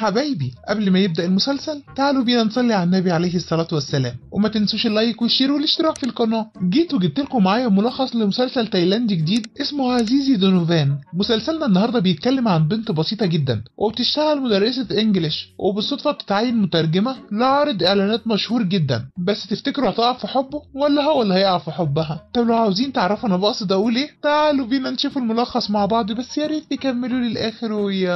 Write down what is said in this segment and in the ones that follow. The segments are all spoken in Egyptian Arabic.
حبايبي قبل ما يبدأ المسلسل تعالوا بينا نصلي على النبي عليه الصلاة والسلام وما تنسوش اللايك والشير والاشتراك في القناة جيت وجبت لكم معايا ملخص لمسلسل تايلاندي جديد اسمه عزيزي دونوفان مسلسلنا النهارده بيتكلم عن بنت بسيطة جدا وبتشتغل مدرسة انجليش وبالصدفة بتتعين مترجمة لعارض اعلانات مشهور جدا بس تفتكروا هتقع في حبه ولا هو اللي هيقع في حبها طب لو عاوزين تعرفوا انا بقصد اقول ايه تعالوا بينا نشوف الملخص مع بعض بس يا ريت تكملوا للاخر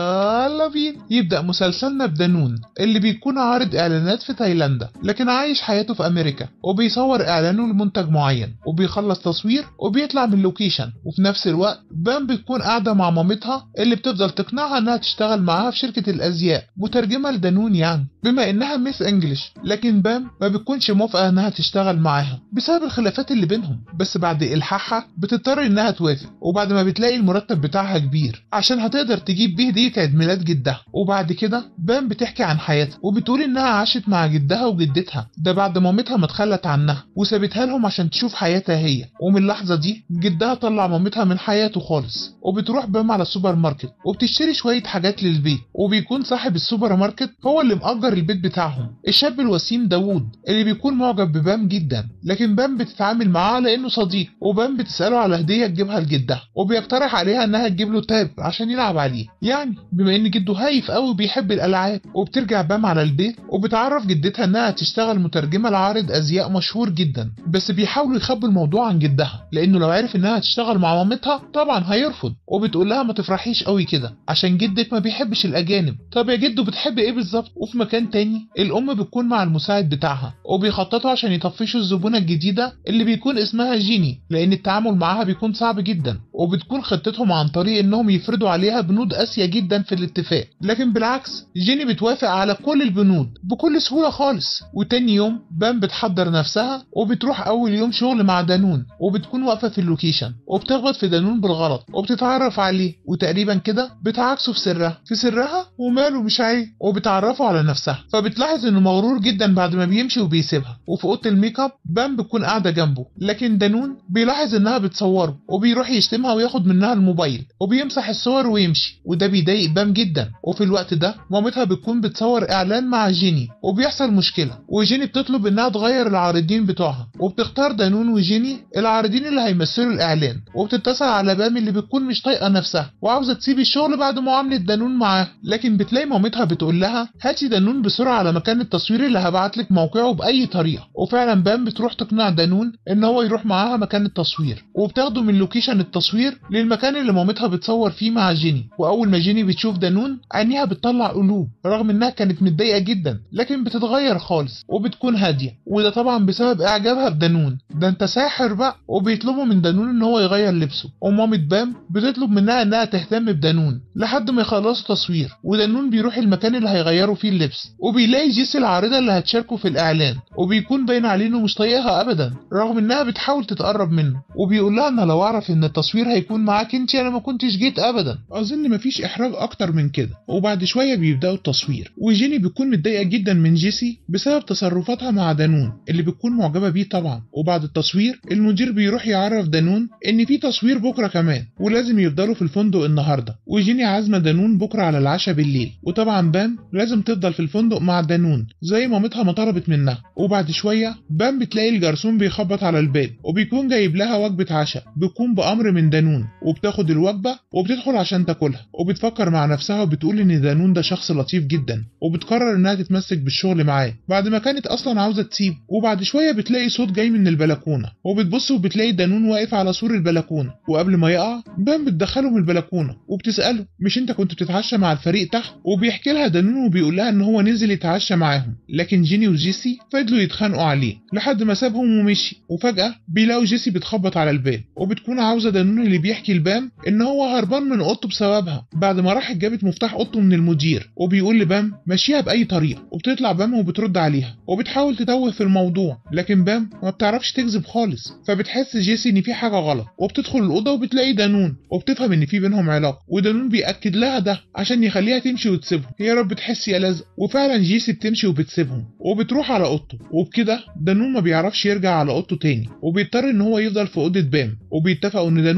ويلا بينا يبدأ مسلسلنا بدانون اللي بيكون عارض اعلانات في تايلاندا لكن عايش حياته في امريكا وبيصور اعلانه لمنتج معين وبيخلص تصوير وبيطلع من اللوكيشن وفي نفس الوقت بام بتكون قاعدة مع مامتها اللي بتفضل تقنعها انها تشتغل معاها في شركة الازياء مترجمة لدانون يعني بما انها ميس انجلش لكن بام ما بتكونش موافقة انها تشتغل معاها بسبب الخلافات اللي بينهم بس بعد الحاحها بتضطر انها توافق وبعد ما بتلاقي المرتب بتاعها كبير عشان هتقدر تجيب بيه هدية عيد ميلاد جدها وبعد كده بام بتحكي عن حياتها وبتقول انها عاشت مع جدها وجدتها ده بعد مامتها ما اتخلت عنها وسابتها لهم عشان تشوف حياتها هي ومن اللحظة دي جدها طلع مامتها من حياته خالص وبتروح بام على السوبر ماركت وبتشتري شوية حاجات للبيت وبيكون صاحب السوبر ماركت هو اللي مأجر البيت بتاعهم الشاب الوسيم داوود اللي بيكون معجب ببام جدا لكن بام بتتعامل معاه على انه صديق وبام بتسأله على هدية تجيبها لجدها وبيقترح عليها انها تجيب له تاب عشان يلعب عليه يعني بما ان جده هايف قوي بيحب الالعاب وبترجع بام على البيت وبتعرف جدتها انها تشتغل مترجمة لعارض ازياء مشهور جدا بس بيحاولوا يخبوا الموضوع عن جدها لانه لو عرف انها تشتغل مع مامتها طبعا هيرفض وبتقول لها ما تفرحيش قوي كده عشان جدك ما بيحبش الاجانب طب يا جدو بتحب ايه بالظبط وفي مكان تاني الام بتكون مع المساعد بتاعها وبيخططوا عشان يطفشوا الزبونة الجديدة اللي بيكون اسمها جيني لان التعامل معاها بيكون صعب جدا وبتكون خطتهم عن طريق انهم يفرضوا عليها بنود قاسية جدا في الاتفاق لكن بالعكس جيني بتوافق على كل البنود بكل سهولة خالص وتاني يوم بام بتحضر نفسها وبتروح اول يوم شغل مع دانون وبتكون واقفة في اللوكيشن وبتخبط في دانون بالغلط وبتتعرف عليه وتقريبا كده بتعاكسه في سرها في سرها وماله مش عيب وبتعرفه على نفسها فبتلاحظ انه مغرور جدا بعد ما بيمشي وبيسيبها وفي اوضه الميك اب بام بتكون قاعده جنبه لكن دانون بيلاحظ انها بتصوره وبيروح يشتمها وياخد منها الموبايل وبيمسح الصور ويمشي وده بيضايق بام جدا وفي الوقت ده مامتها بتكون بتصور اعلان مع جيني وبيحصل مشكله وجيني بتطلب انها تغير العارضين بتوعها وبتختار دانون وجيني العارضين اللي هيمثلوا الاعلان وبتتصل على بام اللي بتكون مش طايقه نفسها وعاوزه تسيب الشغل بعد معامله دانون معاها لكن بتلاقي مامتها بتقول لها هاتي دانون بسرعه على مكان التصوير اللي هبعت لك موقعه باي طريقه وفعلا بام بتروح تقنع دانون ان هو يروح معاها مكان التصوير وبتاخده من لوكيشن التصوير للمكان اللي مامتها بتصور فيه مع جيني واول ما جيني بتشوف دانون عينيها بتطلع قلوب رغم انها كانت متضايقه جدا لكن بتتغير خالص وبتكون هاديه وده طبعا بسبب اعجابها بدانون ده انت ساحر بقى وبيطلبوا من دانون ان هو يغير لبسه ومامة بام بتطلب منها انها تهتم بدانون لحد ما يخلصوا تصوير ودانون بيروح المكان اللي هيغيروا فيه اللبس وبيلاقي جيسي العارضة اللي هتشاركه في الإعلان وبيكون باين عليه إنه مش طايقها أبدا رغم إنها بتحاول تتقرب منه وبيقول لها أنا لو أعرف إن التصوير هيكون معاك أنت أنا ما كنتش جيت أبدا أظن مفيش إحراج أكتر من كده وبعد شوية بيبدأوا التصوير وجيني بتكون متضايقة جدا من جيسي بسبب تصرفاتها مع دانون اللي بتكون معجبة بيه طبعا وبعد التصوير المدير بيروح يعرف دانون إن في تصوير بكرة كمان ولازم يفضلوا في الفندق النهاردة وجيني عازمة دانون بكرة على العشاء بالليل وطبعا بام لازم تفضل في الفندق مع دانون زي مامتها ما طلبت منها وبعد شوية بام بتلاقي الجرسون بيخبط على الباب وبيكون جايب لها وجبة عشاء بيكون بأمر من دانون وبتاخد الوجبة وبتدخل عشان تاكلها وبتفكر مع نفسها وبتقول إن دانون ده شخص لطيف جدا وبتقرر إنها تتمسك بالشغل معاه بعد ما كانت أصلا عاوزة تسيب وبعد شوية بتلاقي صوت جاي من البلكونة وبتبص وبتلاقي دانون واقف على سور البلكونة وقبل ما يقع بام بتدخله من البلكونة وبتسأله مش أنت كنت بتتعشى مع الفريق تحت وبيحكي لها دانون وبيقول لها إن هو نزل يتعشى معاهم لكن جيني وجيسي فضلوا يتخانقوا عليه لحد ما سابهم ومشي وفجأة بيلاقوا جيسي بتخبط على الباب وبتكون عاوزة دانون اللي بيحكي لبام إن هو هربان من أوضته بسببها بعد ما راحت جابت مفتاح أوضته من المدير وبيقول لبام مشيها بأي طريقة وبتطلع بام وبترد عليها وبتحاول تتوه في الموضوع لكن بام ما بتعرفش تكذب خالص فبتحس جيسي إن في حاجة غلط وبتدخل الأوضة وبتلاقي دانون وبتفهم إن في بينهم علاقة ودانون بيأكد لها ده عشان يخليها تمشي وتسيبهم يا رب تحس يا لازق وفعلا جيسي بتمشي وبتسيبهم وبتروح على اوضته وبكده دانون ما بيعرفش يرجع على اوضته تاني وبيضطر ان هو يفضل في اوضه بام وبيتفقوا ان دانون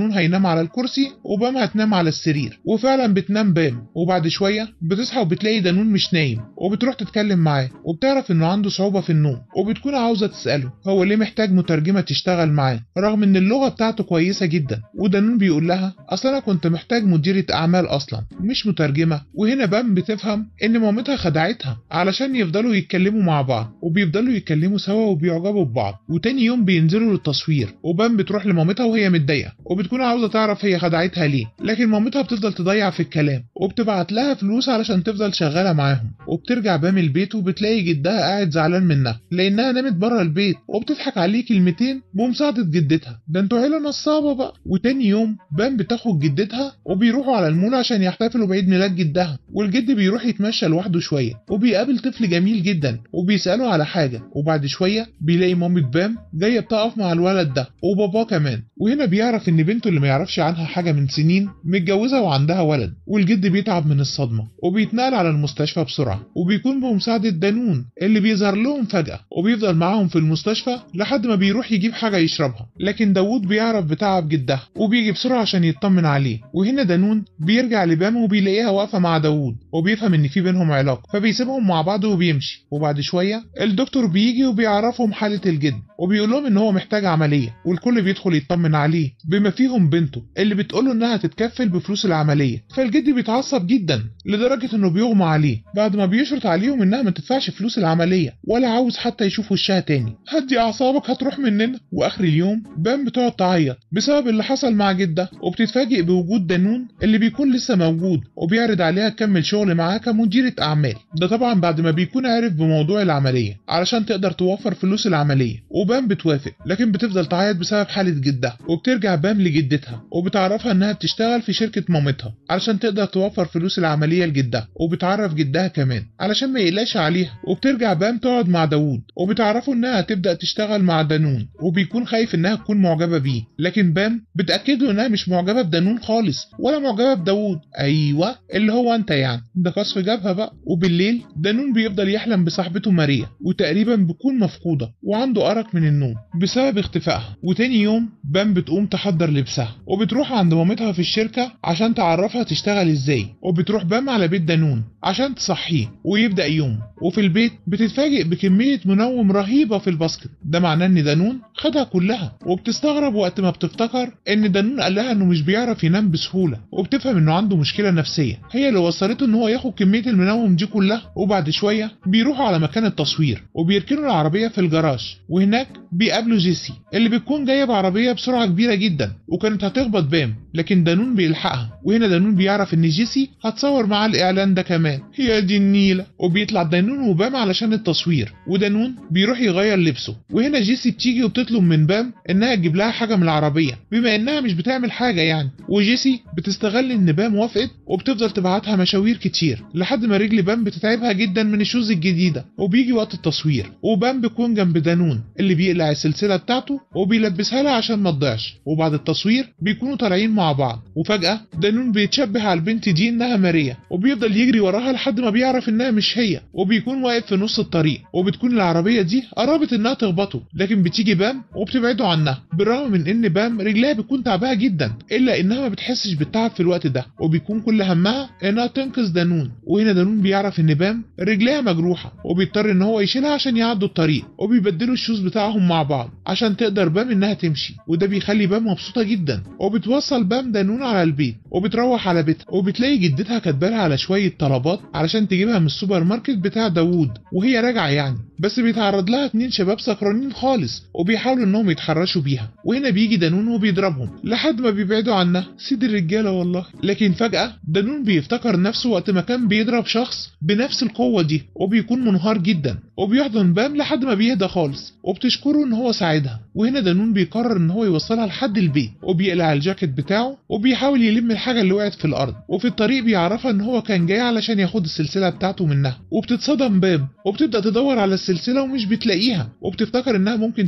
دانون هينام على الكرسي وبام هتنام على السرير وفعلا بتنام بام وبعد شويه بتصحى وبتلاقي دانون مش نايم وبتروح تتكلم معاه وبتعرف انه عنده صعوبه في النوم وبتكون عاوزه تساله هو ليه محتاج مترجمه تشتغل معاه رغم ان اللغه بتاعته كويسه جدا ودانون بيقول لها اصل انا كنت محتاج مديره اعمال اصلا مش مترجمه وهنا بام بتفهم ان مامتها خدعتها علشان يفضلوا يتكلموا مع بعض وبيفضلوا يتكلموا سوا وبيعجبوا ببعض وتاني يوم بينزلوا للتصوير وبام بتروح لمامتها وهي متضايقه وبتكون عاوزه تعرف هي خدعتها ليه لكن مامتها بتفضل تضيع في الكلام وبتبعت لها فلوس علشان تفضل شغاله معاهم وبترجع بام البيت وبتلاقي جدها قاعد زعلان منها لانها نامت بره البيت وبتضحك عليه كلمتين بمساعده جدتها ده انتوا عيله نصابه بقى وتاني يوم بام بتاخد جدتها وبيروحوا على المول عشان يحتفلوا بعيد ميلاد جدها والجد بيروح يتمشى لوحده شويه وبيقابل طفل جميل جدا وبيساله على حاجه وبعد شويه بيلاقي مامة بام جايه بتقف مع الولد ده وباباه كمان وهنا بيعرف ان بنته اللي ما يعرفش عنها حاجه من سنين متجوزه وعندها ولد والجد بيتعب من الصدمه وبيتنقل على المستشفى بسرعه وبيكون بمساعده دانون اللي بيظهر لهم فجاه وبيفضل معاهم في المستشفى لحد ما بيروح يجيب حاجه يشربها لكن داوود بيعرف بتعب جدها وبيجي بسرعه عشان يطمن عليه وهنا دانون بيرجع لبام وبيلاقيها واقفه مع داوود وبيفهم ان في بينهم علاقه فبيسيبهم مع بعض وبيمشي وبعد شويه الدكتور بيجي وبيعرفهم حاله الجد وبيقول لهم ان هو محتاج عمليه والكل بيدخل يطمن عليه بما فيهم بنته اللي بتقوله انها تتكفل بفلوس العمليه فالجد بيتعصب جدا لدرجه انه بيغمى عليه بعد ما بيشرط عليهم انها ما تدفعش فلوس العمليه ولا عاوز حتى يشوف وشها تاني هدي اعصابك هتروح مننا واخر اليوم بام بتقعد تعيط بسبب اللي حصل مع جدها وبتتفاجئ بوجود دانون اللي بيكون لسه موجود وبيعرض عليها تكمل شغل معاه كمديره اعمال ده طبعا بعد ما بيكون عارف بموضوع العمليه علشان تقدر توفر فلوس العمليه وبام بتوافق لكن بتفضل تعيط بسبب حاله جدها وبترجع بام لجدتها وبتعرفها انها بتشتغل في شركه مامتها علشان تقدر توفر فلوس العمليه لجدها وبتعرف جدها كمان علشان ما يقلقش عليها وبترجع بام تقعد مع داوود وبتعرفه انها هتبدا تشتغل مع دانون وبيكون خايف انها تكون معجبه بيه لكن بام بتاكد له انها مش معجبه بدانون خالص ولا معجبه بداوود ايوه اللي هو انت يعني ده قصف جبهه بقى وبالليل دانون بيفضل يحلم بصاحبته ماريا وتقريبا بتكون مفقوده وعنده ارق من النوم بسبب اختفائها وتاني يوم بام بتقوم تحضر لبسها وبتروح عند مامتها في الشركه عشان تعرفها تشتغل ازاي وبتروح بام على بيت دانون عشان تصحيه ويبدا يوم وفي البيت بتتفاجئ بكميه منوم رهيبه في الباسكت ده معناه ان دانون خدها كلها وبتستغرب وقت ما بتفتكر ان دانون قال لها انه مش بيعرف ينام بسهوله وبتفهم انه عنده مشكله نفسيه هي اللي وصلته ان هو ياخد كميه المنوم دي كلها وبعد شويه بيروحوا على مكان التصوير وبيركنوا العربيه في الجراج وهناك بيقابلوا جيسي اللي بتكون جايه بعربيه بسرعه كبيره جدا وكانت هتخبط بام لكن دانون بيلحقها وهنا دانون بيعرف ان جيسي هتصور معاه الاعلان ده كمان هي دي النيله وبيطلع دانون وبام علشان التصوير ودانون بيروح يغير لبسه وهنا جيسي بتيجي وبتطلب من بام انها تجيب لها حاجه من العربيه بما انها مش بتعمل حاجه يعني وجيسي بتستغل ان بام وافقت وبتفضل تبعتها مشاوير كتير لحد ما رجل بام بتتعبها جدا من الشوز الجديده وبيجي وقت التصوير وبام بيكون جنب دانون اللي بيقلع السلسله بتاعته وبيلبسها لها عشان ما تضيعش وبعد التصوير بيكونوا طالعين مع بعض وفجاه دانون بيتشبه على البنت دي انها ماريا وبيفضل يجري وراها لحد ما بيعرف انها مش هي وبيكون واقف في نص الطريق وبتكون العربيه دي قربت انها تخبطه لكن بتيجي بام وبتبعده عنها بالرغم من ان بام رجلها بتكون تعبها جدا الا انها ما بتحسش بالتعب في الوقت ده وبيكون كل همها انها تنقذ دانون وهنا دانون بيعرف ان بام رجليها مجروحه وبيضطر ان هو يشيلها عشان يعدوا الطريق وبيبدلوا الشوز بتاعهم مع بعض عشان تقدر بام انها تمشي وده بيخلي بام مبسوطه جدا وبتوصل بام دانون على البيت وبتروح على بيتها وبتلاقي جدتها كاتبالها على شويه طلبات علشان تجيبها من السوبر ماركت بتاع داوود وهي راجعه يعني بس بيتعرض لها اتنين شباب سكرانين خالص وبيحاولوا انهم يتحرشوا بيها وهنا بيجي دانون وبيضربهم لحد ما بيبعدوا عنها سيد الرجاله والله لكن فجاه دانون بيفتكر نفسه وقت ما كان بيضرب شخص بنفس القوه دي وبيكون منهار جدا وبيحضن بام لحد ما بيهدى خالص وبتشكره ان هو ساعدها وهنا دانون بيقرر ان هو يوصلها لحد البيت وبيقلع الجاكيت بتاعه وبيحاول يلم الحاجه اللي وقعت في الارض وفي الطريق بيعرفها ان هو كان جاي علشان ياخد السلسله بتاعته منها وبتتصدم بام وبتبدا تدور على السلسله ومش بتلاقيها وبتفتكر انها ممكن تكون وقعت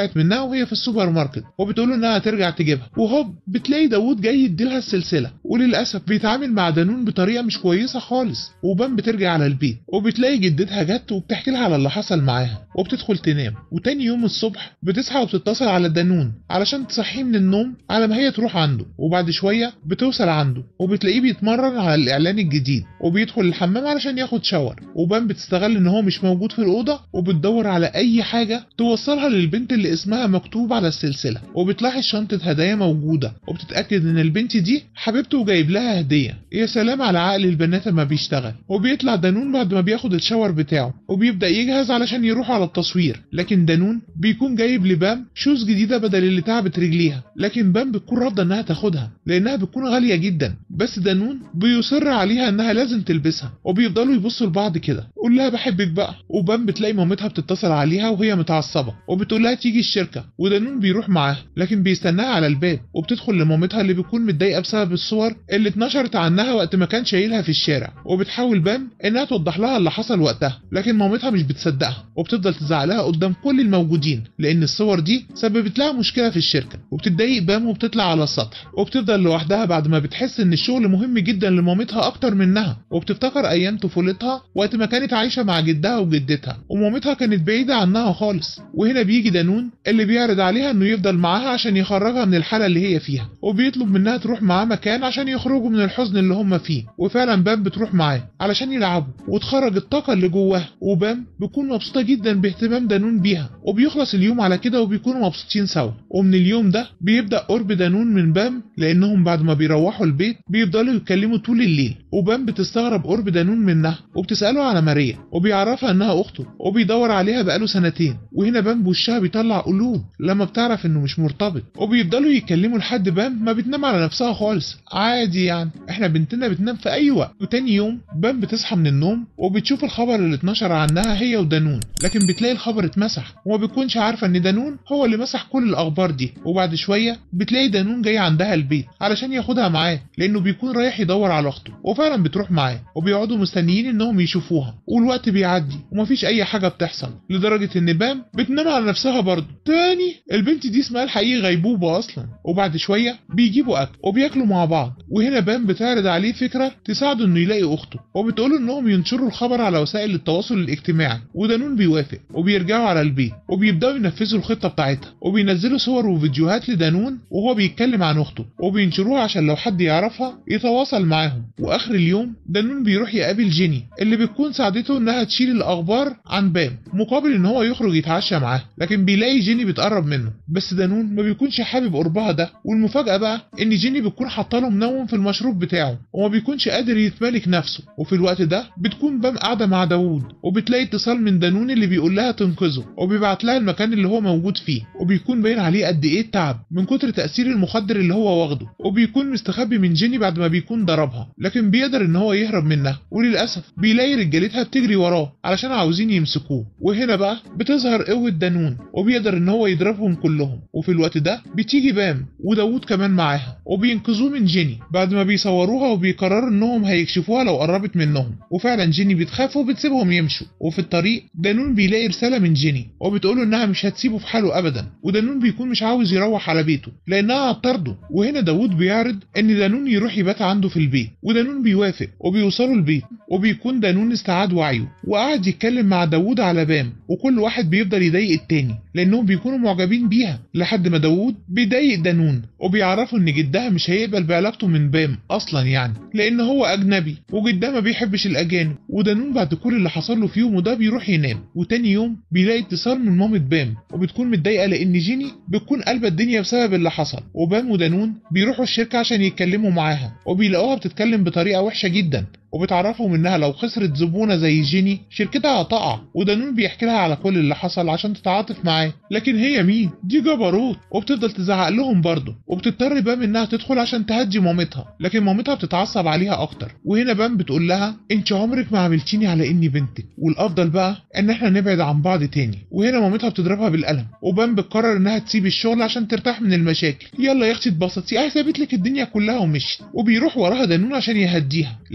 وقعت منها وهي في السوبر ماركت وبتقول له انها هترجع تجيبها وهوب بتلاقي داوود جاي يديلها السلسله وللاسف بيتعامل مع دانون بطريقه مش كويسه خالص وبام بترجع على البيت وبتلاقي جدتها جت وبتحكي لها على اللي حصل معاها وبتدخل تنام وتاني يوم الصبح بتصحى وبتتصل على دانون علشان تصحيه من النوم على ما هي تروح عنده وبعد شويه بتوصل عنده وبتلاقيه بيتمرن على الاعلان الجديد وبيدخل الحمام علشان ياخد شاور وبام بتستغل ان هو مش موجود في الاوضه وبتدور على اي حاجه توصلها للبنت اللي اسمها مكتوب على السلسله وبتلاحظ شنطه هدايا موجوده وبتتاكد ان البنت دي حبيبته وجايب لها هديه يا سلام على عقل البنات لما بيشتغل وبيطلع دانون بعد ما بياخد الشاور بتاعه وبيبدا يجهز علشان يروح على التصوير لكن دانون بيكون جايب لبام شوز جديده بدل اللي تعبت رجليها لكن بام بتكون رافضه انها تاخدها لانها بتكون غاليه جدا بس دانون بيصر عليها انها لازم تلبسها وبيفضلوا يبصوا لبعض كده قول لها بحبك بقى وبام بتلاقي مامتها بتتصل عليها وهي متعصبه وبتقول لها تيجي الشركه ودانون بيروح معاها لكن بيستناها على الباب وبتدخل لمامتها اللي بتكون متضايقه بسبب الصور اللي اتنشرت عنها وقت ما كان شايلها في الشارع وبتحاول بام انها توضح لها اللي حصل وقتها لكن مامتها مش بتصدقها وبتفضل تزعق لها قدام كل الموجودين لان الصور دي سببت لها مشكله في الشركه وبتتضايق بام وبتطلع على السطح وبتفضل لوحدها بعد ما بتحس ان الشغل مهم جدا لمامتها اكتر منها وبتفتكر ايام طفولتها وقت ما كانت عايشه مع جدها وجدتها ومامتها كانت بعيده عنها خالص وهنا بيجي دانون اللي بيعرض عليها انه يفضل معاها عشان يخرجها من الحاله اللي هي فيها وبيطلب منها تروح معاه مكان عشان يخرجوا من الحزن اللي هم فيه وفعلا بام بتروح معاه علشان يلعبوا وتخرج الطاقه اللي جواها وبام بتكون مبسوطه جدا باهتمام دانون بيها وبيخلص اليوم على كده وبيكونوا مبسوطين سوا ومن اليوم ده بيبدا قرب دانون من بام لانهم بعد ما بيروحوا البيت بيفضلوا يتكلموا طول الليل وبام بتستغرب قرب دانون منها وبتساله على ماريا وبيعرفها انها اخته وبيدور عليها بقاله سنتين وهنا بام بوشها بيطلع قلوب لما بتعرف انه مش مرتبط وبيفضلوا يتكلموا لحد بام ما بتنام على نفسها خالص عادي يعني احنا بنتنا بتنام في اي وقت وتاني يوم بام بتصحى من النوم وبتشوف الخبر اللي اتنشر عنها هي ودانون لكن بتلاقي الخبر اتمسح وما بتكونش عارفه ان دانون هو اللي مسح كل الاخبار دي وبعد شويه بتلاقي دانون جاي عندها البيت علشان ياخدها معاه لانه بيكون رايح يدور على اخته وفعلا بتروح معاه وبيقعدوا مستنيين انهم يشوفوها والوقت بيعدي ومفيش اي حاجه بتحصل لدرجه ان بام بتنام على نفسها برضه تاني البنت دي اسمها الحقيقي غيبوبه اصلا وبعد شويه بيجيبوا اكل وبياكلوا مع بعض وهنا بام بتعرض عليه فكره تساعده انه يلاقي اخته وبتقول انهم ينشروا الخبر على وسائل التواصل الاجتماعي ودانون بيوافق وبيرجعوا على البيت وبيبداوا ينفذوا الخطه بتاعتها وبينزلوا صور وفيديوهات لدانون وهو بيتكلم عن اخته وبينشروها عشان لو حد يعرفها يتواصل معاهم واخر اليوم دانون بيروح يقابل جيني اللي بتكون ساعدته انها تشيل الاخبار عن بام مقابل ان هو يخرج يتعشى معاه لكن بيلاقي جيني بتقرب منه بس دانون ما بيكونش حابب قربها ده والمفاجاه بقى ان جيني بتكون حاطه له منوم في المشروب بتاعه وما بيكونش قادر يتمالك نفسه وفي الوقت ده بتكون بام قاعده مع داوود وبتلاقي اتصال من دانون اللي بيقول لها تنقذه وبيبعت لها المكان اللي هو موجود فيه وبيكون باين عليه قد ايه التعب من كتر تاثير المخدر اللي هو واخده وبيكون مستخبي من جيني بعد ما بيكون ضربها لكن بيقدر ان هو يهرب منها وللاسف بيلاقي رجالتها بتجري وراه علشان عاوزين يمسكوه وهنا بقى بتظهر قوه دانون وبيقدر ان هو يضربهم كلهم وفي الوقت ده بتيجي بام وداوود كمان معاها وبينقذوه من جيني بعد ما بيصوروها وبيقرروا انهم هيكشفوها لو قربت منهم وفعلا جيني بتخاف وبتسيبهم يمشوا وفي الطريق دانون بيلاقي رساله من جيني وبتقوله انها مش هتسيبه في حاله ابدا ودانون بيكون مش عاوز يروح على بيته لانها هتطرده وهنا داوود بيعرض ان دانون يروح يبات عنده في البيت ودانون بيوافق وبيوصلوا البيت وبيكون دانون استعاد وعيه وقعد يتكلم مع داوود على بام وكل واحد بيفضل يضايق التاني لانهم بيكونوا معجبين بيها لحد ما داوود بيضايق دانون وبيعرفوا ان جدها مش هيقبل بعلاقته من بام اصلا يعني لان هو اجنبي وجدها ما بيحبش الاجانب ودانون بعد كل اللي حصل له في يومه ده بيروح ينام وتاني يوم بيلاقي اتصال من مامة بام وبتكون متضايقه لان جيني بتكون قلبة الدنيا بسبب اللي حصل وبام ودانون بيروحوا الشركه عشان يتكلموا معاها وبيلاقوها بتتكلم بطريقه وحشه جدا وبتعرفهم انها لو خسرت زبونه زي جيني شركتها هتقع ودانون بيحكي لها على كل اللي حصل عشان تتعاطف معاه لكن هي مين دي جبروت وبتفضل تزعق لهم برضه وبتضطر بام انها تدخل عشان تهدي مامتها لكن مامتها بتتعصب عليها اكتر وهنا بام بتقول لها انت عمرك ما عملتيني على اني بنتك والافضل بقى ان احنا نبعد عن بعض تاني وهنا مامتها بتضربها بالقلم وبام بتقرر انها تسيب الشغل عشان ترتاح من المشاكل يلا يا اختي اتبسطي اهي سابت لك الدنيا كلها ومشيت وبيروح وراها دانون عشان يهديها لكن بتتعب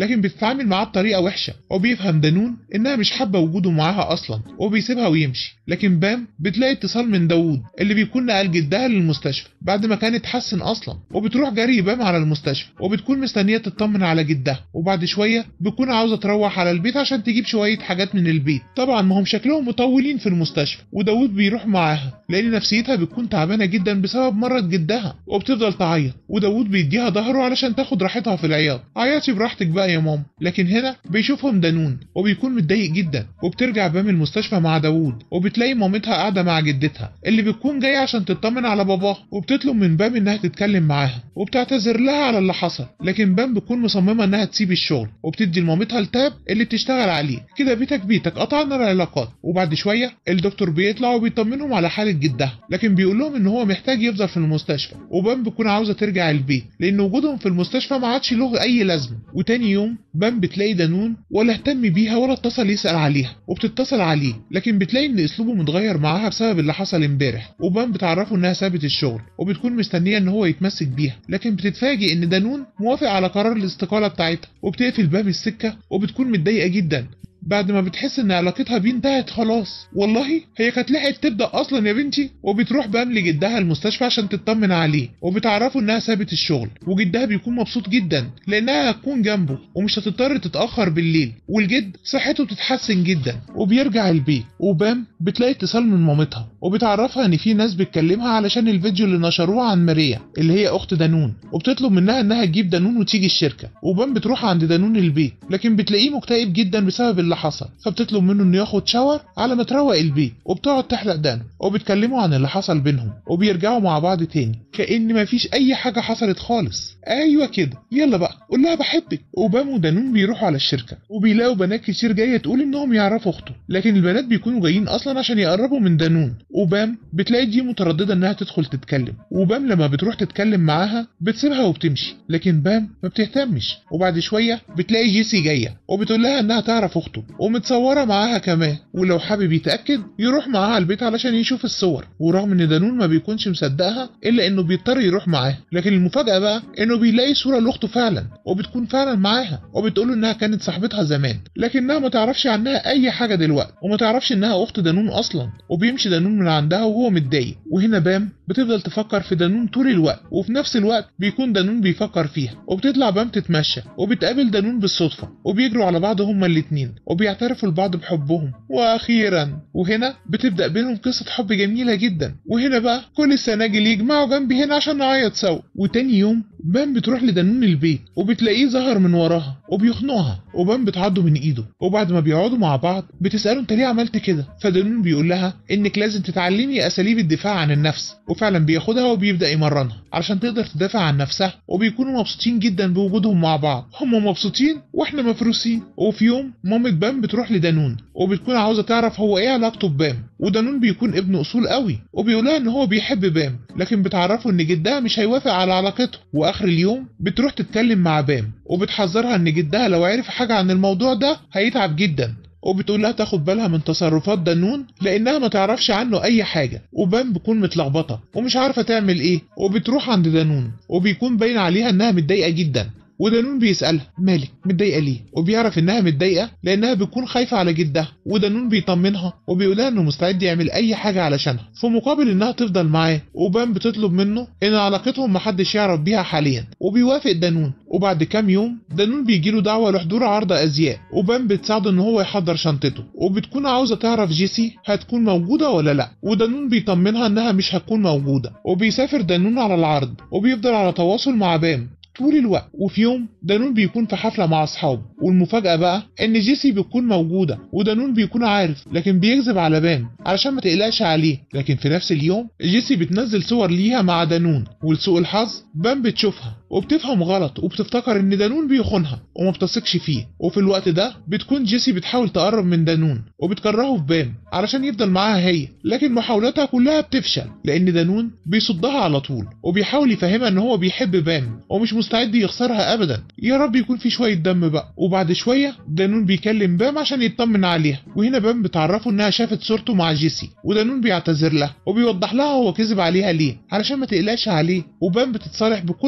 بتتعامل معاه بطريقة وحشة وبيفهم دانون إنها مش حابة وجوده معاها أصلا وبيسيبها ويمشي لكن بام بتلاقي اتصال من داوود اللي بيكون نقل جدها للمستشفى بعد ما كان اتحسن أصلا وبتروح جري بام على المستشفى وبتكون مستنية تطمن على جدها وبعد شوية بتكون عاوزة تروح على البيت عشان تجيب شوية حاجات من البيت طبعا ما هم شكلهم مطولين في المستشفى وداوود بيروح معاها لأن نفسيتها بتكون تعبانة جدا بسبب مرض جدها وبتفضل تعيط وداوود بيديها ظهره علشان تاخد راحتها في العياط عيطي براحتك بقى يا ماما لكن هنا بيشوفهم دانون وبيكون متضايق جدا وبترجع بام المستشفى مع داوود وبتلاقي مامتها قاعدة مع جدتها اللي بتكون جاية عشان تطمن على باباها وبتطلب من بام انها تتكلم معاها وبتعتذر لها على اللي حصل لكن بام بتكون مصممة انها تسيب الشغل وبتدي لمامتها التاب اللي بتشتغل عليه كده بيتك بيتك قطعنا العلاقات وبعد شوية الدكتور بيطلع وبيطمنهم على حالة جدها لكن بيقول لهم ان هو محتاج يفضل في المستشفى وبام بتكون عاوزة ترجع البيت لان وجودهم في المستشفى ما عادش له اي لازمة وتاني يوم بام بتلاقي دانون ولا اهتم بيها ولا اتصل يسأل عليها وبتتصل عليه لكن بتلاقي ان اسلوبه متغير معاها بسبب اللي حصل امبارح وبام بتعرفه انها سابت الشغل وبتكون مستنية ان هو يتمسك بيها لكن بتتفاجئ ان دانون موافق على قرار الاستقالة بتاعتها وبتقفل باب السكة وبتكون متضايقة جدا بعد ما بتحس ان علاقتها بيه انتهت خلاص والله هي كانت لحقت تبدا اصلا يا بنتي وبتروح بام لجدها المستشفى عشان تطمن عليه وبتعرفه انها سابت الشغل وجدها بيكون مبسوط جدا لانها هتكون جنبه ومش هتضطر تتاخر بالليل والجد صحته بتتحسن جدا وبيرجع البيت وبام بتلاقي اتصال من مامتها وبتعرفها ان في ناس بتكلمها علشان الفيديو اللي نشروه عن ماريا اللي هي اخت دانون وبتطلب منها انها تجيب دانون وتيجي الشركه وبام بتروح عند دانون البيت لكن بتلاقيه مكتئب جدا بسبب اللي حصل فبتطلب منه انه ياخد شاور على ما تروق البيت وبتقعد تحلق دانه وبتكلموا عن اللي حصل بينهم وبيرجعوا مع بعض تاني كأن مفيش اي حاجه حصلت خالص ايوه كده يلا بقى قول لها بحبك وبام ودانون بيروحوا على الشركه وبيلاقوا بنات كتير جايه تقول انهم يعرفوا اخته لكن البنات بيكونوا جايين اصلا عشان يقربوا من دانون وبام بتلاقي دي متردده انها تدخل تتكلم وبام لما بتروح تتكلم معاها بتسيبها وبتمشي لكن بام ما بتهتمش وبعد شويه بتلاقي جيسي جايه وبتقول لها انها تعرف اخته ومتصوره معاها كمان ولو حابب يتاكد يروح معاها البيت علشان يشوف الصور ورغم ان دانون ما بيكونش مصدقها الا انه بيضطر يروح معاها لكن المفاجاه بقى انه بيلاقي صوره لاخته فعلا وبتكون فعلا معاها وبتقول انها كانت صاحبتها زمان لكنها ما تعرفش عنها اي حاجه دلوقتي وما تعرفش انها اخت دانون اصلا وبيمشي دانون من عندها وهو متضايق وهنا بام بتفضل تفكر في دانون طول الوقت وفي نفس الوقت بيكون دانون بيفكر فيها وبتطلع بام تتمشى وبتقابل دانون بالصدفه وبيجروا على بعض هما الاتنين وبيعترفوا لبعض بحبهم واخيرا وهنا بتبدا بينهم قصه حب جميله جدا وهنا بقى كل السناجل يجمعوا جنبي هنا عشان نعيط سوا وتاني يوم بام بتروح لدانون البيت وبتلاقيه ظهر من وراها وبيخنقها وبام بتعضه من ايده وبعد ما بيقعدوا مع بعض بتساله انت ليه عملت كده فدانون بيقول لها انك لازم تتعلمي اساليب الدفاع عن النفس وفعلا بياخدها وبيبدا يمرنها علشان تقدر تدافع عن نفسها وبيكونوا مبسوطين جدا بوجودهم مع بعض هم مبسوطين واحنا مفروسين وفي يوم مامة بام بتروح لدانون وبتكون عاوزه تعرف هو ايه علاقته ببام ودانون بيكون ابن اصول قوي وبيقولها ان هو بيحب بام لكن بتعرفه ان جدها مش هيوافق على علاقته واخر اليوم بتروح تتكلم مع بام وبتحذرها ان جدها لو عرف حاجه عن الموضوع ده هيتعب جدا وبتقول لها تاخد بالها من تصرفات دانون لانها ما تعرفش عنه اي حاجه وبام بتكون متلخبطه ومش عارفه تعمل ايه وبتروح عند دانون وبيكون باين عليها انها متضايقه جدا ودانون بيسألها مالك متضايقة ليه وبيعرف انها متضايقة لانها بتكون خايفة على جدها ودانون بيطمنها وبيقولها انه مستعد يعمل اي حاجة علشانها في مقابل انها تفضل معاه وبام بتطلب منه ان علاقتهم محدش يعرف بيها حاليا وبيوافق دانون وبعد كام يوم دانون بيجيله دعوة لحضور عرض ازياء وبام بتساعده ان هو يحضر شنطته وبتكون عاوزة تعرف جيسي هتكون موجودة ولا لا ودانون بيطمنها انها مش هتكون موجودة وبيسافر دانون على العرض وبيفضل على تواصل مع بام طول الوقت وفي يوم دانون بيكون في حفلة مع أصحابه والمفاجأة بقى إن جيسي بتكون موجودة ودانون بيكون عارف لكن بيكذب على بام علشان ما تقلقش عليه لكن في نفس اليوم جيسي بتنزل صور ليها مع دانون ولسوء الحظ بام بتشوفها وبتفهم غلط وبتفتكر ان دانون بيخونها وما بتثقش فيه وفي الوقت ده بتكون جيسي بتحاول تقرب من دانون وبتكرهه في بام علشان يفضل معاها هي لكن محاولاتها كلها بتفشل لان دانون بيصدها على طول وبيحاول يفهمها ان هو بيحب بام ومش مستعد يخسرها ابدا يا رب يكون في شويه دم بقى وبعد شويه دانون بيكلم بام عشان يطمن عليها وهنا بام بتعرفه انها شافت صورته مع جيسي ودانون بيعتذر لها وبيوضح لها هو كذب عليها ليه علشان ما تقلقش عليه وبام بتتصالح بكل سهوله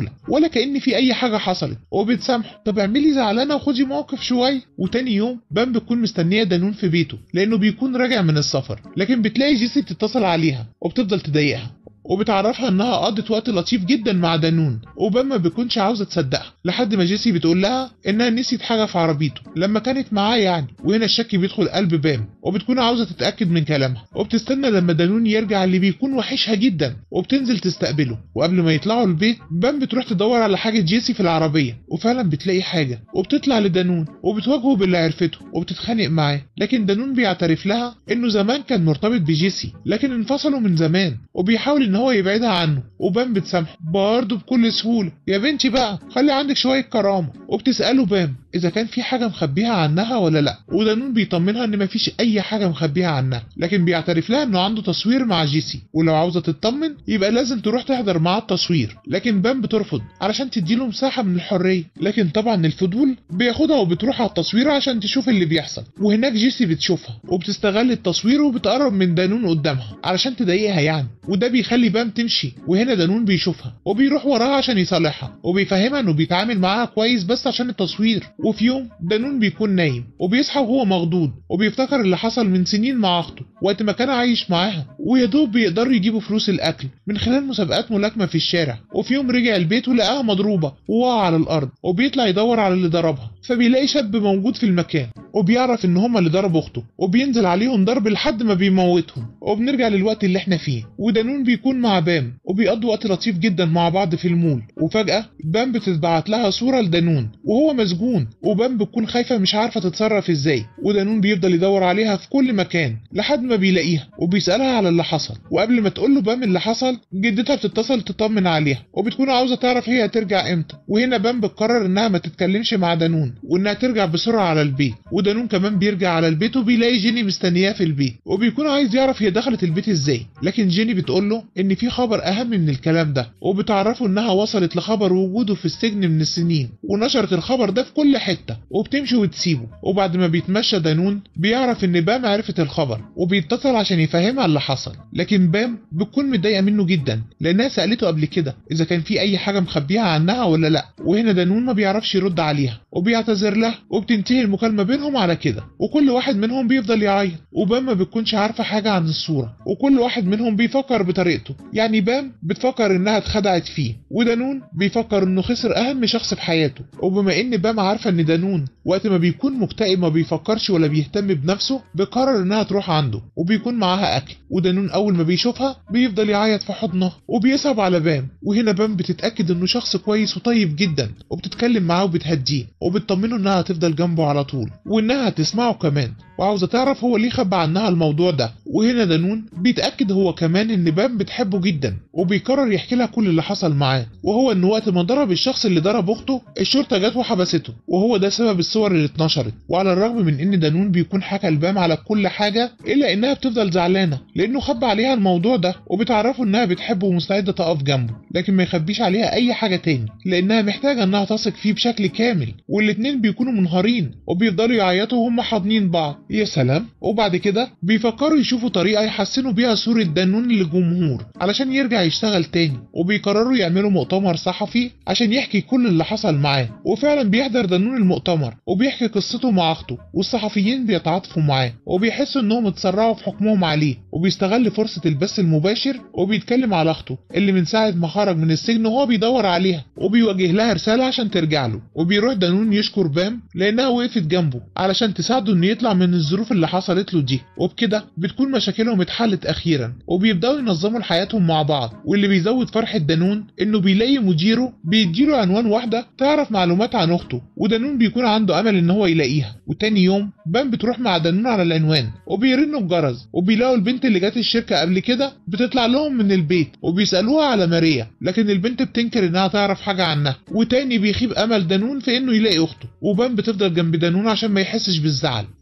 سهولة ولا كأن في أي حاجة حصلت وبتسامحه طب اعملي زعلانة وخدي موقف شوية وتاني يوم بام بتكون مستنية دانون في بيته لأنه بيكون راجع من السفر لكن بتلاقي جيسي بتتصل عليها وبتفضل تضايقها وبتعرفها انها قضت وقت لطيف جدا مع دانون وبام ما بتكونش عاوزه تصدقها لحد ما جيسي بتقول لها انها نسيت حاجه في عربيته لما كانت معاه يعني وهنا الشك بيدخل قلب بام وبتكون عاوزه تتاكد من كلامها وبتستنى لما دانون يرجع اللي بيكون وحشها جدا وبتنزل تستقبله وقبل ما يطلعوا البيت بام بتروح تدور على حاجه جيسي في العربيه وفعلا بتلاقي حاجه وبتطلع لدانون وبتواجهه باللي عرفته وبتتخانق معاه لكن دانون بيعترف لها انه زمان كان مرتبط بجيسي لكن انفصلوا من زمان وبيحاول ان هو يبعدها عنه وبام بتسامحه برضه بكل سهوله يا بنتي بقى خلي عندك شويه كرامه وبتساله بام اذا كان في حاجه مخبيها عنها ولا لا ودانون بيطمنها ان مفيش اي حاجه مخبيها عنها لكن بيعترف لها انه عنده تصوير مع جيسي ولو عاوزه تطمن يبقى لازم تروح تحضر معاه التصوير لكن بام بترفض علشان تديله مساحه من الحريه لكن طبعا الفضول بياخدها وبتروح على التصوير عشان تشوف اللي بيحصل وهناك جيسي بتشوفها وبتستغل التصوير وبتقرب من دانون قدامها علشان تضايقها يعني وده بيخلي بام تمشي وهنا دانون بيشوفها وبيروح وراها عشان يصالحها وبيفهمها انه بيتعامل معاها كويس بس عشان التصوير وفي يوم دانون بيكون نايم وبيصحى وهو مخضوض وبيفتكر اللي حصل من سنين مع اخته وقت ما كان عايش معاها ويا دوب بيقدروا يجيبوا فلوس الاكل من خلال مسابقات ملاكمه في الشارع وفي يوم رجع البيت ولقاها مضروبه وواقعه على الارض وبيطلع يدور على اللي ضربها فبيلاقي شاب موجود في المكان وبيعرف ان هما اللي ضربوا اخته وبينزل عليهم ضرب لحد ما بيموتهم وبنرجع للوقت اللي احنا فيه ودانون بيكون مع بام وبيقضوا وقت لطيف جدا مع بعض في المول وفجأة بام بتتبعت لها صورة لدانون وهو مسجون وبام بتكون خايفة مش عارفة تتصرف ازاي ودانون بيفضل يدور عليها في كل مكان لحد ما بيلاقيها وبيسألها على اللي حصل وقبل ما تقول له بام اللي حصل جدتها بتتصل تطمن عليها وبتكون عاوزة تعرف هي هترجع امتى وهنا بام بتقرر انها ما تتكلمش مع دانون وانها ترجع بسرعة على البيت ودانون كمان بيرجع على البيت وبيلاقي جيني مستنياه في البيت وبيكون عايز يعرف هي دخلت البيت ازاي لكن جيني بتقول له ان في خبر اهم من الكلام ده وبتعرفه انها وصلت لخبر وجوده في السجن من السنين ونشرت الخبر ده في كل حته وبتمشي وتسيبه وبعد ما بيتمشى دانون بيعرف ان بام عرفت الخبر وبيتصل عشان يفهمها اللي حصل لكن بام بتكون متضايقه منه جدا لانها سالته قبل كده اذا كان في اي حاجه مخبيها عنها ولا لا وهنا دانون ما بيعرفش يرد عليها وبيعتذر لها وبتنتهي المكالمه بينهم على كده وكل واحد منهم بيفضل يعيط وبام ما بتكونش عارفه حاجه عن الصوره وكل واحد منهم بيفكر بطريقته يعني بام بتفكر انها اتخدعت فيه ودانون بيفكر انه خسر اهم شخص في حياته وبما ان بام عارفه ان دانون وقت ما بيكون مكتئب ما بيفكرش ولا بيهتم بنفسه بقرر انها تروح عنده وبيكون معاها اكل ودانون اول ما بيشوفها بيفضل يعيط في حضنها وبيصعب على بام وهنا بام بتتاكد انه شخص كويس وطيب جدا وبتتكلم معاه وبتهديه وبتطمنه انها هتفضل جنبه على طول وانها هتسمعه كمان وعاوزه تعرف هو ليه خبى عنها الموضوع ده وهنا دانون بيتاكد هو كمان ان بام بتحبه جدا وبيقرر يحكي لها كل اللي حصل معاه وهو ان وقت ما ضرب الشخص اللي ضرب اخته الشرطه جت وحبسته وهو ده سبب الصور اللي اتنشرت وعلى الرغم من ان دانون بيكون حكى لبام على كل حاجه الا انها بتفضل زعلانه لانه خبى عليها الموضوع ده وبتعرفه انها بتحبه ومستعده تقف جنبه لكن ما يخبيش عليها اي حاجه تاني لانها محتاجه انها تثق فيه بشكل كامل والاتنين بيكونوا منهارين وبيفضلوا يعيطوا وهم حاضنين بعض يا سلام وبعد كده بيفكروا يشوفوا طريقه يحسنوا بيها صوره دانون للجمهور علشان يرجع يشتغل تاني وبيقرروا يعملوا مؤتمر صحفي عشان يحكي كل اللي حصل معاه وفعلا بيحضر دانون المؤتمر وبيحكي قصته مع اخته والصحفيين بيتعاطفوا معاه وبيحسوا انهم اتسرعوا في حكمهم عليه وبيستغل فرصه البث المباشر وبيتكلم على اخته اللي من ساعه ما خرج من السجن وهو بيدور عليها وبيوجه لها رساله عشان ترجع له وبيروح دانون يشكر بام لانها وقفت جنبه علشان تساعده انه يطلع من الظروف اللي حصلت له دي وبكده بتكون مشاكلهم اتحلت اخيرا وبيبداوا ينظموا حياتهم مع بعض واللي بيزود فرحه دانون انه بيلاقي مديره بيديله عنوان واحده تعرف معلومات عن اخته ودانون بيكون عنده امل ان هو يلاقيها وتاني يوم بام بتروح مع دانون على العنوان وبيرنوا الجرس وبيلاقوا البنت اللي جت الشركه قبل كده بتطلع لهم من البيت وبيسالوها على ماريا لكن البنت بتنكر انها تعرف حاجه عنها وتاني بيخيب امل دانون في انه يلاقي اخته وبام بتفضل جنب دانون عشان ما يحسش بالزعل لكن بعد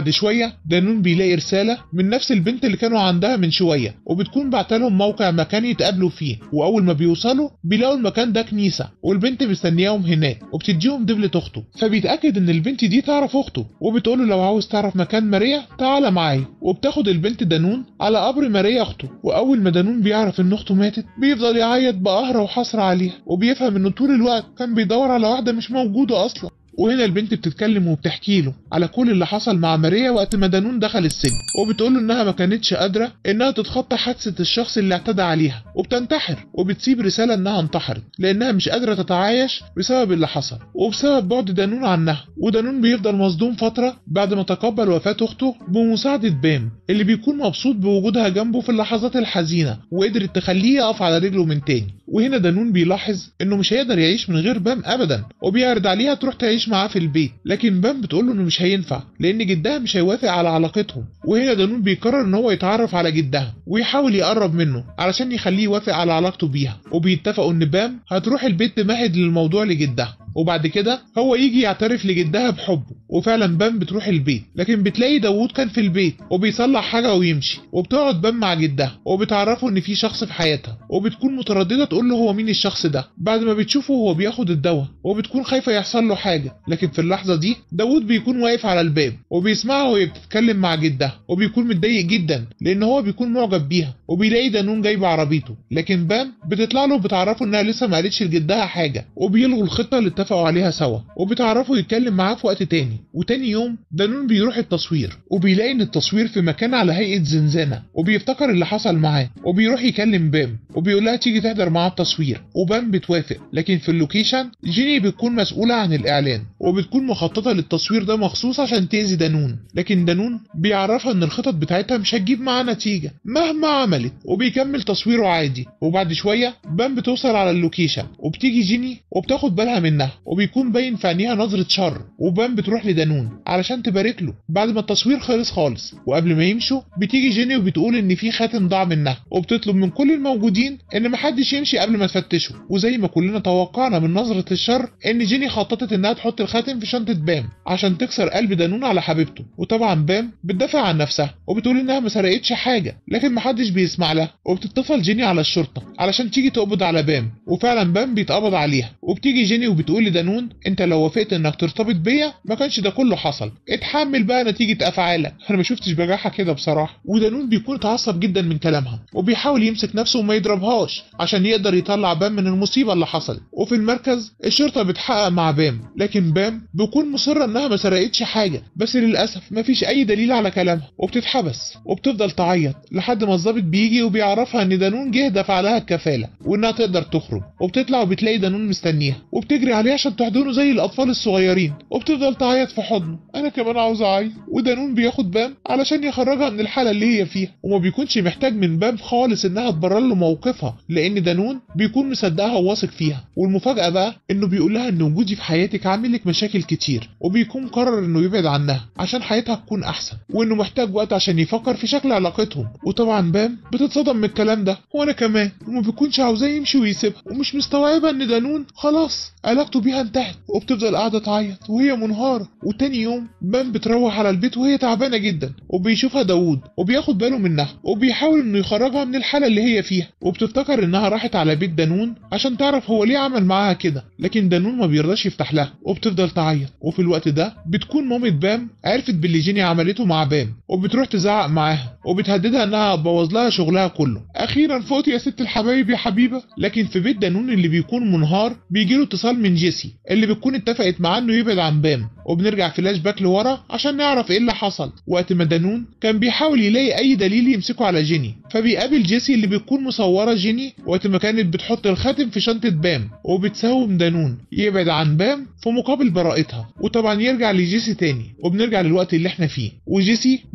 وبعد شوية دانون بيلاقي رسالة من نفس البنت اللي كانوا عندها من شوية وبتكون بعتلهم موقع مكان يتقابلوا فيه وأول ما بيوصلوا بيلاقوا المكان ده كنيسة والبنت مستنياهم هناك وبتديهم دبلة أخته فبيتأكد إن البنت دي تعرف أخته وبتقوله لو عاوز تعرف مكان ماريا تعالى معايا وبتاخد البنت دانون على قبر ماريا أخته وأول ما دانون بيعرف إن أخته ماتت بيفضل يعيط بقهرة وحسرة عليها وبيفهم إنه طول الوقت كان بيدور على واحدة مش موجودة أصلا وهنا البنت بتتكلم وبتحكي له على كل اللي حصل مع ماريا وقت ما دانون دخل السجن وبتقول له انها ما كانتش قادره انها تتخطى حادثه الشخص اللي اعتدى عليها وبتنتحر وبتسيب رساله انها انتحرت لانها مش قادره تتعايش بسبب اللي حصل وبسبب بعد دانون عنها ودانون بيفضل مصدوم فتره بعد ما تقبل وفاه اخته بمساعده بام اللي بيكون مبسوط بوجودها جنبه في اللحظات الحزينه وقدرت تخليه يقف على رجله من تاني وهنا دانون بيلاحظ انه مش هيقدر يعيش من غير بام ابدا وبيعرض عليها تروح تعيش معاه في البيت لكن بام بتقول له انه مش هينفع لان جدها مش هيوافق على علاقتهم وهنا دانون بيقرر ان هو يتعرف على جدها ويحاول يقرب منه علشان يخليه يوافق على علاقته بيها وبيتفقوا ان بام هتروح البيت تمهد للموضوع لجدها وبعد كده هو يجي يعترف لجدها بحبه وفعلا بام بتروح البيت لكن بتلاقي داوود كان في البيت وبيصلح حاجه ويمشي وبتقعد بام مع جدها وبتعرفه ان في شخص في حياتها وبتكون متردده تقول له هو مين الشخص ده بعد ما بتشوفه وهو بياخد الدواء وبتكون خايفه يحصل له حاجه لكن في اللحظه دي داوود بيكون واقف على الباب وبيسمعها وهي بتتكلم مع جدها وبيكون متضايق جدا لان هو بيكون معجب بيها وبيلاقي دانون جايب عربيته لكن بام بتطلع له وبتعرفه انها لسه ما قالتش لجدها حاجه وبيلغوا الخطه اللي اتفقوا عليها سوا وبتعرفوا يتكلم معاه في وقت تاني وتاني يوم دانون بيروح التصوير وبيلاقي ان التصوير في مكان على هيئه زنزانه وبيفتكر اللي حصل معاه وبيروح يكلم بام وبيقول لها تيجي تحضر معاه التصوير وبام بتوافق لكن في اللوكيشن جيني بتكون مسؤوله عن الاعلان وبتكون مخططه للتصوير ده مخصوص عشان تاذي دانون لكن دانون بيعرفها ان الخطط بتاعتها مش هتجيب معاه نتيجه مهما عملت وبيكمل تصويره عادي وبعد شويه بام بتوصل على اللوكيشن وبتيجي جيني وبتاخد بالها منها وبيكون باين في عينيها نظره شر وبام بتروح لدانون علشان تبارك له بعد ما التصوير خلص خالص وقبل ما يمشوا بتيجي جيني وبتقول ان في خاتم ضاع منها وبتطلب من كل الموجودين ان محدش يمشي قبل ما تفتشه وزي ما كلنا توقعنا من نظره الشر ان جيني خططت انها تحط الخاتم في شنطه بام عشان تكسر قلب دانون على حبيبته وطبعا بام بتدافع عن نفسها وبتقول انها ما سرقتش حاجه لكن محدش بيسمع لها وبتتصل جيني على الشرطه علشان تيجي تقبض على بام وفعلا بام بيتقبض عليها وبتيجي جيني وبتقول لدانون انت لو وافقت انك ترتبط بيا ما كانش ده كله حصل اتحمل بقى نتيجه افعالك انا ما شفتش بجاحه كده بصراحه ودانون بيكون اتعصب جدا من كلامها وبيحاول يمسك نفسه وما يضربهاش عشان يقدر يطلع بام من المصيبه اللي حصلت وفي المركز الشرطه بتحقق مع بام لكن بام بيكون مصره انها ما سرقتش حاجه بس للاسف ما فيش اي دليل على كلامها وبتتحبس وبتفضل تعيط لحد ما الضابط بيجي وبيعرفها ان دانون جه دفع لها الكفاله وانها تقدر تخرج وبتطلع وبتلاقي دانون مستنيها وبتجري عليه عشان تحضنه زي الاطفال الصغيرين وبتفضل تعيط في حضنه انا كمان عاوز اعيط ودانون بياخد بام علشان يخرجها من الحاله اللي هي فيها وما بيكونش محتاج من بام خالص انها تبرر له موقفها لان دانون بيكون مصدقها وواثق فيها والمفاجاه بقى انه بيقول لها ان وجودي في حياتك عامل لك مشاكل كتير وبيكون قرر انه يبعد عنها عشان حياتها تكون احسن وانه محتاج وقت عشان يفكر في شكل علاقتهم وطبعا بام بتتصدم من الكلام ده وانا كمان وما بيكونش عاوزاه يمشي ويسيبها ومش مستوعبه ان دانون خلاص علاقته بيها انتهت وبتفضل قاعده تعيط وهي منهاره وتاني يوم بام بتروح على البيت وهي تعبانه جدا وبيشوفها داوود وبياخد باله منها وبيحاول انه يخرجها من الحاله اللي هي فيها وبتفتكر انها راحت على بيت دانون عشان تعرف هو ليه عمل معاها كده لكن دانون ما بيرضاش يفتح لها وبتفضل تعيط وفي الوقت ده بتكون مامة بام عرفت باللي جيني عملته مع بام وبتروح تزعق معاها وبتهددها انها تبوظ لها شغلها كله اخيرا فوت يا ست الحبايب يا حبيبه لكن في بيت دانون اللي بيكون منهار بيجيله اتصال من جيسي اللي بتكون اتفقت معاه انه يبعد عن بام وبنرجع فلاش باك لورا عشان نعرف ايه اللي حصل وقت ما دانون كان بيحاول يلاقي اي دليل يمسكه على جيني فبيقابل جيسي اللي بتكون مصوره جيني وقت ما كانت بتحط الخاتم في شنطه بام وبتساوم دانون يبعد عن بام في مقابل براءتها وطبعا يرجع لجيسي تاني وبنرجع للوقت اللي احنا فيه وجيسي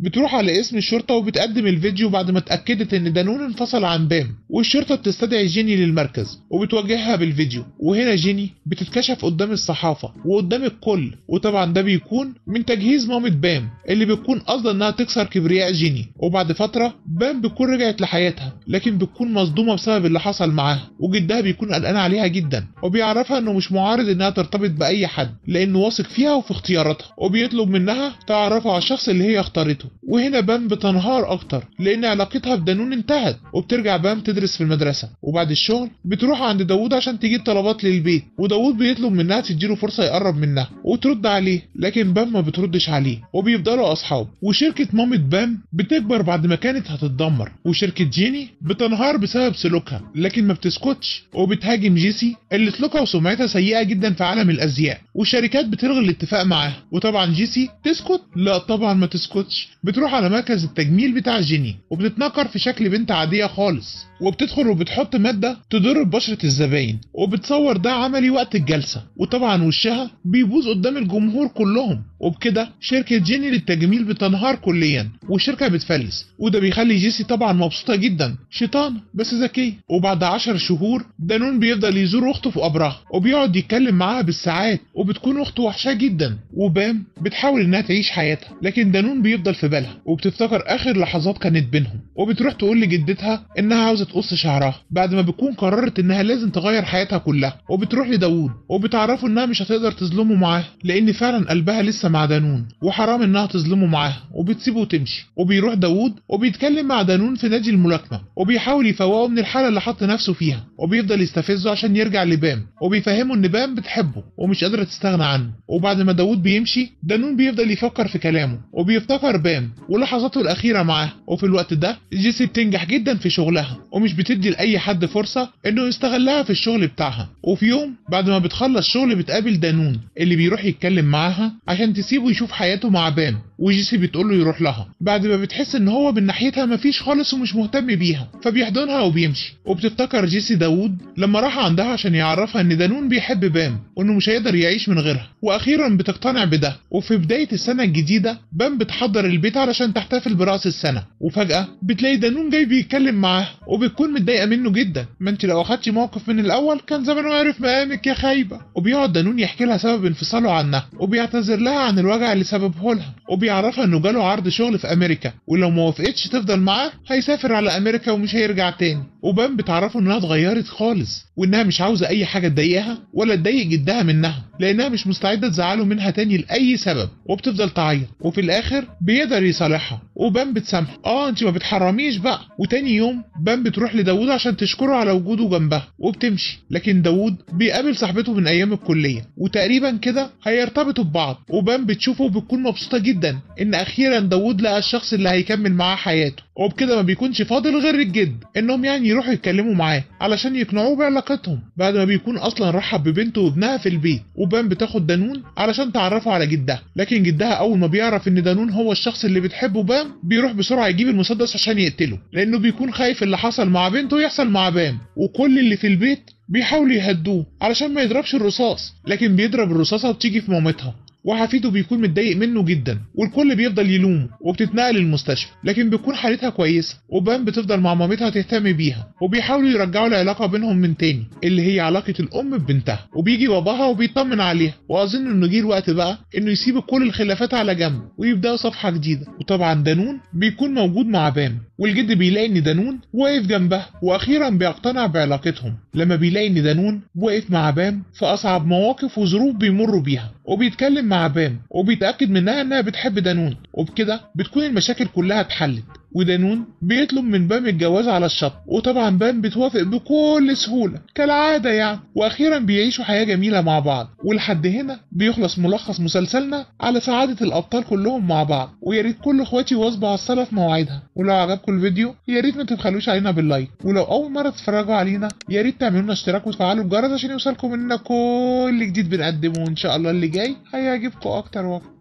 بتروح على اسم الشرطة وبتقدم الفيديو بعد ما اتأكدت ان دانون انفصل عن بام والشرطة بتستدعي جيني للمركز وبتواجهها بالفيديو وهنا جيني بتتكشف قدام الصحافة وقدام الكل وطبعا ده بيكون من تجهيز مامة بام اللي بتكون قصدا انها تكسر كبرياء جيني وبعد فترة بام بتكون رجعت لحياتها لكن بتكون مصدومة بسبب اللي حصل معاها وجدها بيكون قلقان عليها جدا وبيعرفها انه مش معارض انها ترتبط بأي حد لانه واثق فيها وفي اختياراتها وبيطلب منها تعرفه على الشخص اللي هي اختارته وهنا بام بتنهار اكتر لان علاقتها بدانون انتهت وبترجع بام تدرس في المدرسة وبعد الشغل بتروح عند داوود عشان تجيب طلبات للبيت وداوود بيطلب منها تديله فرصة يقرب منها وترد عليه لكن بام ما بتردش عليه وبيفضلوا اصحاب وشركة مامة بام بتكبر بعد ما كانت هتتدمر وشركة جيني بتنهار بسبب سلوكها لكن ما بتسكتش وبتهاجم جيسي اللي سلوكها وسمعتها سيئة جدا في عالم الازياء والشركات بتلغي الاتفاق معاها وطبعا جيسي تسكت لا طبعا ما تسكتش بتروح على مركز التجميل بتاع جيني وبتتنكر في شكل بنت عادية خالص وبتدخل وبتحط مادة تضر ببشرة الزباين وبتصور ده عملي وقت الجلسة وطبعا وشها بيبوظ قدام الجمهور كلهم وبكده شركة جيني للتجميل بتنهار كليا والشركة بتفلس وده بيخلي جيسي طبعا مبسوطة جدا شيطانة بس ذكية وبعد عشر شهور دانون بيفضل يزور أخته في قبرها وبيقعد يتكلم معاها بالساعات وبتكون أخته وحشاه جدا وبام بتحاول إنها تعيش حياتها لكن دانون بيفضل في بالها وبتفتكر آخر لحظات كانت بينهم وبتروح تقول لجدتها إنها عاوزة تقص شعرها بعد ما بتكون قررت إنها لازم تغير حياتها كلها وبتروح لداوود وبتعرفه إنها مش هتقدر تظلمه معاه لأن فعلا قلبها لسه مع دانون وحرام إنها تظلمه معاها وبتسيبه وتمشي وبيروح داوود وبيتكلم مع دانون في نادي الملاكمة وبيحاول يفوقه من الحالة اللي حط نفسه فيها وبيفضل يستفزه عشان يرجع لبام وبيفهمه إن بام بتحبه ومش قادرة تستغنى عنه وبعد ما داوود بيمشي دانون بيفضل يفكر في كلامه وبيفتكر بام ولحظاته الأخيرة معاه وفي الوقت ده جيسي بتنجح جدا في شغلها ومش بتدي لأي حد فرصة إنه يستغلها في الشغل بتاعها وفي يوم بعد ما بتخلص شغل بتقابل دانون اللي بيروح يتكلم معاها عشان تسيبه يشوف حياته مع بام وجيسي بتقوله يروح لها بعد ما بتحس ان هو من ناحيتها مفيش خالص ومش مهتم بيها فبيحضنها وبيمشي وبتفتكر جيسي داوود لما راح عندها عشان يعرفها ان دانون بيحب بام وانه مش هيقدر يعيش من غيرها واخيرا بتقتنع بده وفي بداية السنة الجديدة بام بتحضر البيت علشان تحتفل براس السنة وفجأة بتلاقي دانون جاي بيتكلم معاها وبتكون متضايقة منه جدا ما انت لو اخدتي موقف من الاول كان زمانه عرف مقامك يا خايبة وبيقعد دانون يحكي لها سبب انفصاله عنها وبيعتذر لها عن الوجع اللي سببه لها وبيعرفها انه جاله عرض شغل في امريكا ولو ما وافقتش تفضل معاه هيسافر على امريكا ومش هيرجع تاني وبام بتعرفه انها اتغيرت خالص وانها مش عاوزه اي حاجه تضايقها ولا تضايق جدها منها لانها مش مستعده تزعله منها تاني لاي سبب وبتفضل تعيط وفي الاخر بيقدر يصالحها وبام بتسامحه اه انت ما بتحرميش بقى وتاني يوم بام بتروح لداوود عشان تشكره على وجوده جنبها وبتمشي لكن داوود بيقابل صاحبته من ايام الكليه وتقريبا كده هيرتبطوا ببعض وبام بتشوفه وبتكون مبسوطه جدا ان اخيرا داوود لقى الشخص اللي هيكمل معاه حياته وبكده ما بيكونش فاضل غير الجد انهم يعني يروحوا يتكلموا معاه علشان يقنعوه بعلاقتهم بعد ما بيكون اصلا رحب ببنته وابنها في البيت وبام بتاخد دانون علشان تعرفه على جدها لكن جدها اول ما بيعرف ان دانون هو الشخص اللي بتحبه بام بيروح بسرعه يجيب المسدس عشان يقتله لانه بيكون خايف اللي حصل مع بنته يحصل مع بام وكل اللي في البيت بيحاولوا يهدوه علشان ما يضربش الرصاص لكن بيضرب الرصاصه وبتيجي في مامتها وحفيده بيكون متضايق منه جدا والكل بيفضل يلومه وبتتنقل المستشفى لكن بتكون حالتها كويسه وبام بتفضل مع مامتها تهتم بيها وبيحاولوا يرجعوا العلاقه بينهم من تاني اللي هي علاقه الام ببنتها وبيجي باباها وبيطمن عليها واظن انه جه الوقت بقى انه يسيب كل الخلافات على جنب ويبداوا صفحه جديده وطبعا دانون بيكون موجود مع بام والجد بيلاقي ان دانون واقف جنبها واخيرا بيقتنع بعلاقتهم لما بيلاقي ان دانون واقف مع بام في اصعب مواقف وظروف بيمروا بيها وبيتكلم مع بام وبيتاكد منها انها بتحب دانون وبكده بتكون المشاكل كلها اتحلت ودانون بيطلب من بام الجواز على الشط وطبعا بام بتوافق بكل سهولة كالعادة يعني وأخيرا بيعيشوا حياة جميلة مع بعض ولحد هنا بيخلص ملخص مسلسلنا على سعادة الأبطال كلهم مع بعض ويا ريت كل اخواتي واظبوا على الصلاة في مواعيدها ولو عجبكم الفيديو يا ريت ما تبخلوش علينا باللايك ولو أول مرة تتفرجوا علينا يا ريت تعملوا لنا اشتراك وتفعلوا الجرس عشان يوصلكم مننا كل جديد بنقدمه وإن شاء الله اللي جاي هيعجبكم أكتر وأكتر